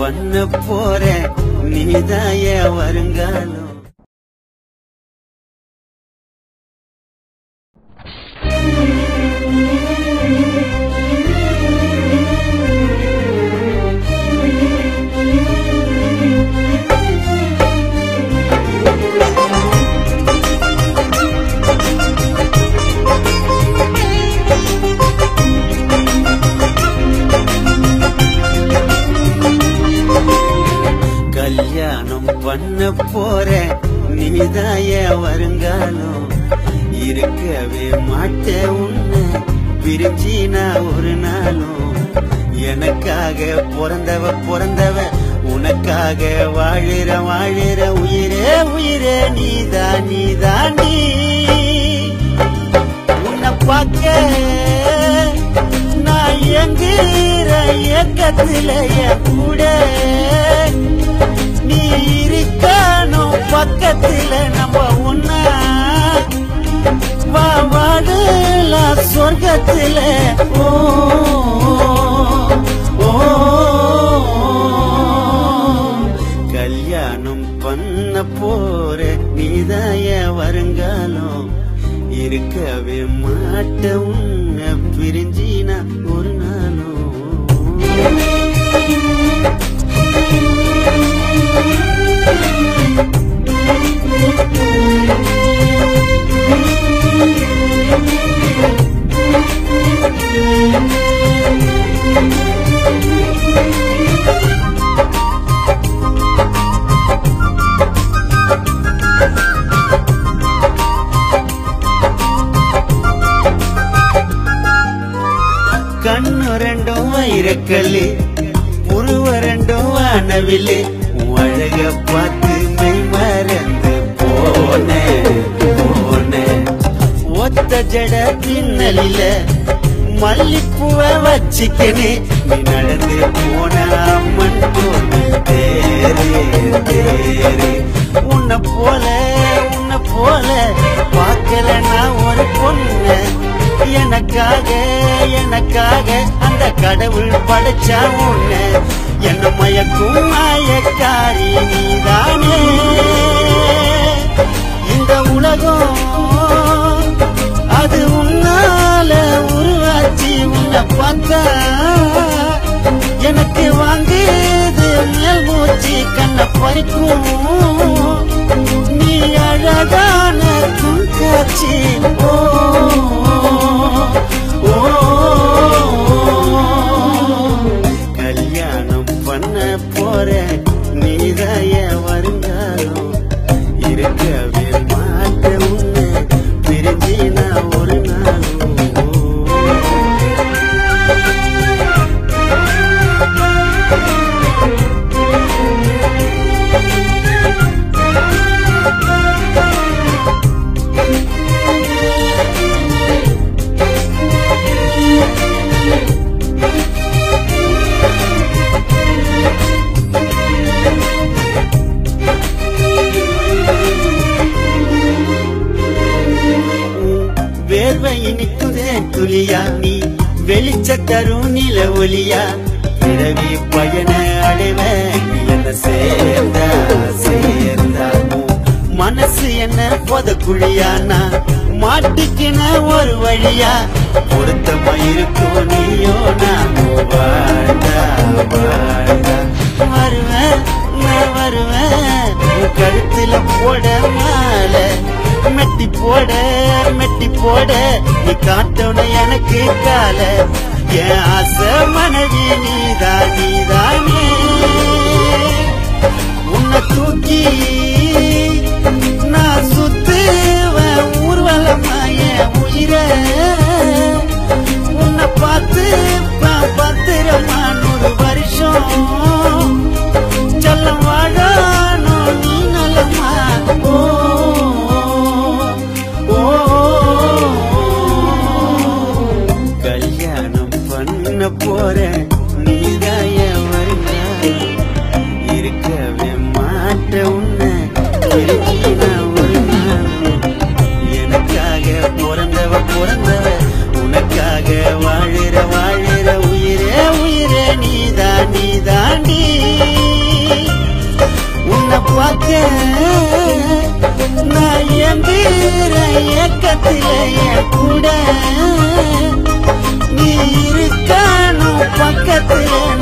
பண்ண போற நீதாய வருங்காலம் கல்யாணம் பண்ண போற நீதாய வருங்காலம் இருக்கவே மாட்டேன் உன்னை பிரிஞ்சி நான் ஒரு நாளும் எனக்காக பிறந்தவ பிறந்தவ உனக்காக வாழுற வாழுற உயிரே உயிரே நீதான் நீதான் நீ உன்னை பார்க்க நான் எங்குற ஏக்கத்துல என் கூட நீ இருக்கணும் பக்கத்துல நம்ம உன்ன வா வாழலாம் சொர்க்கத்துல ஓ ஓ, கல்யாணம் பண்ண போற நீதாய வருங்காலம் இருக்கவே மாட்ட உன்னை பிரிஞ்சி நான் ஒரு நாளும் கண்ணு ரெண்டும் வைரக்கல்லு உருவ ரெண்டும் வானவில்லு உன் அழக பார்த்து மெய் மறந்து போனேன் போனேன் ஒத்த ஜட பின்னலில மல்லிப்பூவ வச்சிக்கனே நீ நடந்து போன அம்மன் கோவில் தேரே தேரே உன்னை போல உன்னை போல பார்க்கல நான் ஒரு பொண்ணு எனக்காக எனக்காக அந்த கடவுள் படைச்சா உன்னை என்ன மயக்கும் மாயக்காரி நீதானே இந்த உலகம் அது உன்னால உருவாச்சு உன்னை பார்த்தா எனக்கு வாங்குது மேல் மூச்சு கண்ணை பறிக்கும் நீ அழகான குங்காட்சி ஓ ஓ, கல்யாணம் பண்ண போற நீதாய வருங்காலம் இருக்கவே மாட்ட உன்னை பிரிஞ்சி நான் ஒரு நாளும் வேர்வை இனிக்குதே துளியா நீ வெளிச்ச தரும் நில ஒளியா பிறவி பயண அடைவ நீ என்ன சேர்ந்தா சேர்ந்தா உன் மனசு என்ன பொத குழியானா மாட்டிக்கின ஒரு வழியா பொருத்தமா இருக்கும் நீயோ நாமோ வாழ்ந்தா வாழ்ந்தா வருவேன் நான் வருவேன் உன் கழுத்துல போட மாலை மெட்டி போட மெட்டி போட நீ காட்டணும் எனக்கு கால என் ஆசை மனைவி நீதா நீதானே உன்னை தூக்கி நான் சுத்துவேன் ஊர்வலமா என் உயிர உன்னை பார்த்து பத்திரமா நூறு வருஷம் செல்லம் வாழணும் நீ நலமா ஓ ஓ, கல்யாணம் பண்ண போற நீதாய வருங்காலம் இருக்கவே மாட்ட உன்னை பிரிஞ்சு நான் ஒரு நாளும். எனக்காக பிறந்தவ பிறந்தவ உனக்காக வாழுற வாழுற உயிரே உயிரே நீதான் நீதாண்டி பார்க்க நான் எந்திர ஏக்கத்தில என் கூட நீ இருக்கணும் பக்கத்துல